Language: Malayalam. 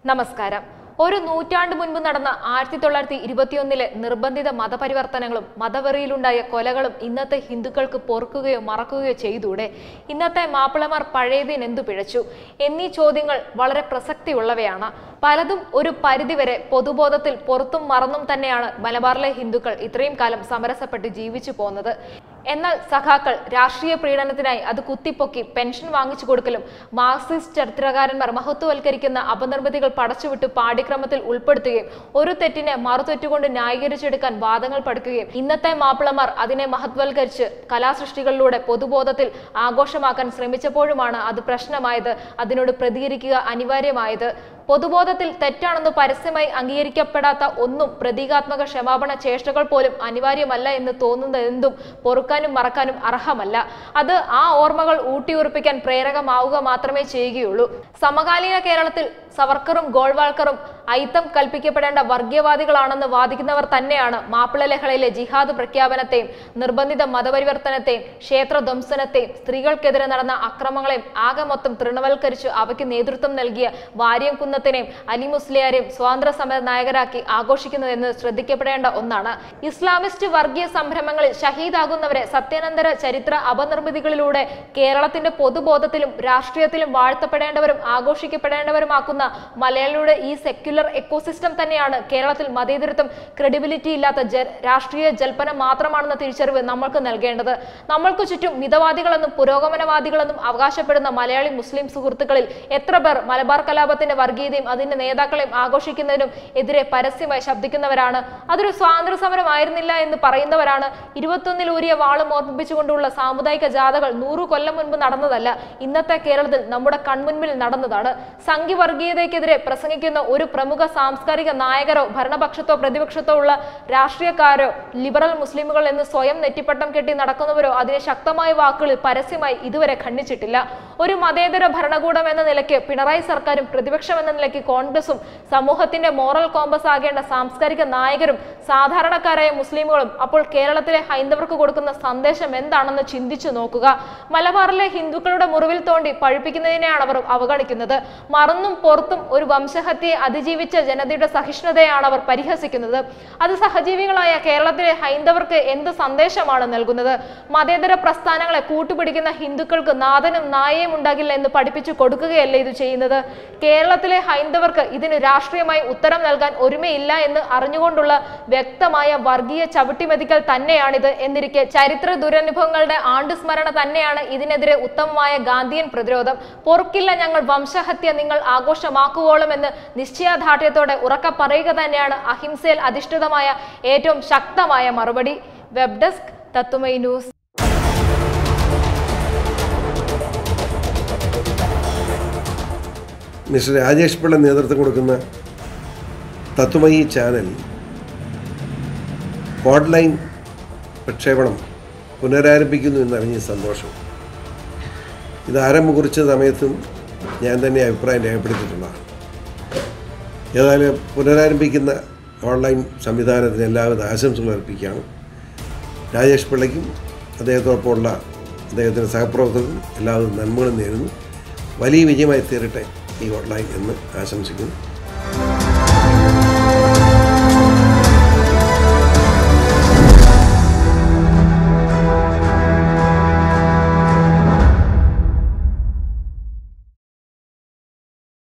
നമസ്കാരം ഒരു നൂറ്റാണ്ട് മുൻപ് നടന്ന ആയിരത്തി തൊള്ളായിരത്തി ഇരുപത്തിയൊന്നിലെ നിർബന്ധിത മതപരിവർത്തനങ്ങളും മതവെറിയിലുണ്ടായ കൊലകളും ഇന്നത്തെ ഹിന്ദുക്കൾക്ക് പൊറുക്കുകയോ മറക്കുകയോ ചെയ്തൂടെ ഇന്നത്തെ മാപ്പിളമാർ പഴയതിനെന്തു പിഴച്ചു എന്നീ ചോദ്യങ്ങൾ വളരെ പ്രസക്തിയുള്ളവയാണ് പലതും ഒരു പരിധിവരെ പൊതുബോധത്തിൽ പുറത്തും മറന്നും തന്നെയാണ് മലബാറിലെ ഹിന്ദുക്കൾ ഇത്രയും കാലം സമരസപ്പെട്ട് ജീവിച്ചു പോന്നത് എന്നാൽ സഖാക്കൾ രാഷ്ട്രീയ പ്രീണനത്തിനായി അത് കുത്തിപ്പൊക്കി പെൻഷൻ വാങ്ങിച്ചു കൊടുക്കലും മാർക്സിസ്റ്റ് ചരിത്രകാരന്മാർ മഹത്വവൽക്കരിക്കുന്ന അപനിർമ്മിതികൾ പടച്ചുവിട്ട് പാഠ്യക്രമത്തിൽ ഉൾപ്പെടുത്തുകയും ഒരു തെറ്റിനെ മറുതെറ്റുകൊണ്ട് ന്യായീകരിച്ചെടുക്കാൻ വാദങ്ങൾ പഠിക്കുകയും ഇന്നത്തെ മാപ്പിളമാർ അതിനെ മഹത്വവൽക്കരിച്ച് കലാസൃഷ്ടികളിലൂടെ പൊതുബോധത്തിൽ ആഘോഷമാക്കാൻ ശ്രമിച്ചപ്പോഴുമാണ് അത് പ്രശ്നമായത് അതിനോട് പ്രതികരിക്കുക അനിവാര്യമായത് പൊതുബോധത്തിൽ തെറ്റാണെന്ന് പരസ്യമായി അംഗീകരിക്കപ്പെടാത്ത ഒന്നും പ്രതീകാത്മക ക്ഷമാപണ ചേഷ്ടകൾ പോലും അനിവാര്യമല്ല എന്ന് തോന്നുന്നതെന്തും പൊറുക്കാനും മറക്കാനും അർഹമല്ല അത് ആ ഓർമ്മകൾ ഊട്ടിയുറപ്പിക്കാൻ പ്രേരകമാവുക മാത്രമേ ചെയ്യുകയുള്ളൂ സമകാലീന കേരളത്തിൽ സവർക്കറും ഗോൾവാൾക്കറും ഐത്തം കൽപ്പിക്കപ്പെടേണ്ട വർഗീയവാദികളാണെന്ന് വാദിക്കുന്നവർ തന്നെയാണ് മാപ്പിള ലഹളയിലെ ജിഹാദ് പ്രഖ്യാപനത്തെയും നിർബന്ധിത മതപരിവർത്തനത്തെയും ക്ഷേത്ര ധ്വംസനത്തെയും സ്ത്രീകൾക്കെതിരെ നടന്ന അക്രമങ്ങളെയും ആകെ മൊത്തം തൃണവൽക്കരിച്ച് അവയ്ക്ക് നേതൃത്വം നൽകിയ വാര്യം കുന്നത്തിനെയും അലി മുസ്ലിയാരെയും സ്വാതന്ത്ര്യ സമര നായകരാക്കി ആഘോഷിക്കുന്നതെന്ന് ശ്രദ്ധിക്കപ്പെടേണ്ട ഒന്നാണ് ഇസ്ലാമിസ്റ്റ് വർഗീയ സംരംഭങ്ങളിൽ ഷഹീദാകുന്നവരെ സത്യാനന്തര ചരിത്ര അപനിർമ്മിതികളിലൂടെ കേരളത്തിന്റെ പൊതുബോധത്തിലും രാഷ്ട്രീയത്തിലും വാഴ്ത്തപ്പെടേണ്ടവരും ആഘോഷിക്കപ്പെടേണ്ടവരുമാക്കുന്ന മലയാളിയുടെ ഈ സെക്യുലർ എക്കോസിസ്റ്റം തന്നെയാണ് കേരളത്തിൽ മതേതരത്വം ക്രെഡിബിലിറ്റി ഇല്ലാത്ത ജ- രാഷ്ട്രീയ ജൽപ്പനം മാത്രമാണെന്ന തിരിച്ചറിവ് നമ്മൾക്ക് നൽകേണ്ടത് നമ്മൾക്ക് ചുറ്റും മിതവാദികളെന്നും പുരോഗമനവാദികളെന്നും അവകാശപ്പെടുന്ന മലയാളി മുസ്ലിം സുഹൃത്തുക്കളിൽ എത്ര പേർ മലബാർ കലാപത്തിന്റെ വർഗീയതയും അതിന്റെ നേതാക്കളെയും ആഘോഷിക്കുന്നതിനും എതിരെ പരസ്യമായി ശബ്ദിക്കുന്നവരാണ് അതൊരു സ്വാതന്ത്ര്യ സമരമായിരുന്നില്ല എന്ന് പറയുന്നവരാണ് ഇരുപത്തൊന്നിൽ ഊരിയ വാളും ഓർമ്മിപ്പിച്ചുകൊണ്ടുള്ള സാമുദായിക ജാഥകൾ നൂറു കൊല്ലം മുൻപ് നടന്നതല്ല ഇന്നത്തെ കേരളത്തിൽ നമ്മുടെ കൺമുൻപിൽ നടന്നതാണ് സംഘി വർഗീയതയ്ക്കെതിരെ പ്രസംഗിക്കുന്ന ഒരു പ്രമുഖ സാംസ്കാരിക നായകരോ ഭരണപക്ഷത്തോ പ്രതിപക്ഷത്തോ ഉള്ള രാഷ്ട്രീയക്കാരോ ലിബറൽ മുസ്ലിമുകൾ എന്ന് സ്വയം നെറ്റിപ്പട്ടം കെട്ടി നടക്കുന്നവരോ അതിനെ ശക്തമായ വാക്കുകളിൽ പരസ്യമായി ഇതുവരെ ഖണ്ഡിച്ചിട്ടില്ല ഒരു മതേതര ഭരണകൂടം എന്ന നിലയ്ക്ക് പിണറായി സർക്കാരും പ്രതിപക്ഷം എന്ന നിലയ്ക്ക് കോൺഗ്രസും സമൂഹത്തിന്റെ മോറൽ കോമ്പസ് ആകേണ്ട സാംസ്കാരിക നായകരും സാധാരണക്കാരായ മുസ്ലിമുകളും അപ്പോൾ കേരളത്തിലെ ഹൈന്ദവർക്ക് കൊടുക്കുന്ന സന്ദേശം എന്താണെന്ന് ചിന്തിച്ചു നോക്കുക മലബാറിലെ ഹിന്ദുക്കളുടെ മുറിവിൽ തോണ്ടി പഴിപ്പിക്കുന്നതിനെയാണ് അവർ അവഗണിക്കുന്നത് മറന്നും പുറത്തും ഒരു വംശഹത്യയെ അതിജീവിച്ച ജനതയുടെ സഹിഷ്ണുതയാണ് അവർ പരിഹസിക്കുന്നത് അത് സഹജീവികളായ കേരളത്തിലെ ഹൈന്ദവർക്ക് എന്ത് സന്ദേശമാണ് നൽകുന്നത് മതേതര പ്രസ്ഥാനങ്ങളെ കൂട്ടുപിടിക്കുന്ന ഹിന്ദുക്കൾക്ക് നാഥനും നായയും ഉണ്ടാകില്ല എന്ന് പഠിപ്പിച്ചു കൊടുക്കുകയല്ല ഇത് ചെയ്യുന്നത് കേരളത്തിലെ ഹൈന്ദവർക്ക് ഇതിന് രാഷ്ട്രീയമായി ഉത്തരം നൽകാൻ ഒരുമയില്ല എന്ന് അറിഞ്ഞുകൊണ്ടുള്ള വ്യക്തമായ വർഗീയ ചവിട്ടിമെതിക്കൽ തന്നെയാണിത് എന്നിരിക്കെ ചരിത്ര ദുരനുഭവങ്ങളുടെ ആണ്ടുസ്മരണ തന്നെയാണ് ഇതിനെതിരെ ഉത്തമമായ ഗാന്ധിയൻ പ്രതിരോധം പൊറുക്കില്ല ഞങ്ങൾ വംശഹത്യ നിങ്ങൾ ആഘോഷമാക്കുവോളം എന്ന് നിശ്ചയദാർഢ്യത്തോടെ ഉറക്ക പറയുക തന്നെയാണ് അഹിംസയിൽ അധിഷ്ഠിതമായ ഏറ്റവും ശക്തമായ മറുപടി web desk Tatwamayi news Mr Rajesh Pillai നേതൃത്വം കൊടുക്കുന്ന തത്വമയി ചാനൽ ഓൺലൈൻ പ്രക്ഷേപണം പുനരാരംഭിക്കുന്നു എന്നറിഞ്ഞ സന്തോഷം ഇത് ആരംഭം കുറിച്ച സമയത്തും ഞാൻ തന്നെ അഭിപ്രായം രേഖപ്പെടുത്തിയിട്ടുള്ളതാണ് ഏതായാലും പുനരാരംഭിക്കുന്ന ഓൺലൈൻ സംവിധാനത്തിന് എല്ലാവിധ ആശംസകൾ അർപ്പിക്കുകയാണ് രാജേഷ് പിള്ളയ്ക്കും അദ്ദേഹത്തോടൊപ്പമുള്ള അദ്ദേഹത്തിൻ്റെ സഹപ്രവർത്തകർക്കും എല്ലാവിധ നന്മകളും നേരുന്നു വലിയ വിജയമായി തീരട്ടെ ഈ ഓൺലൈൻ എന്ന് ആശംസിക്കുന്നു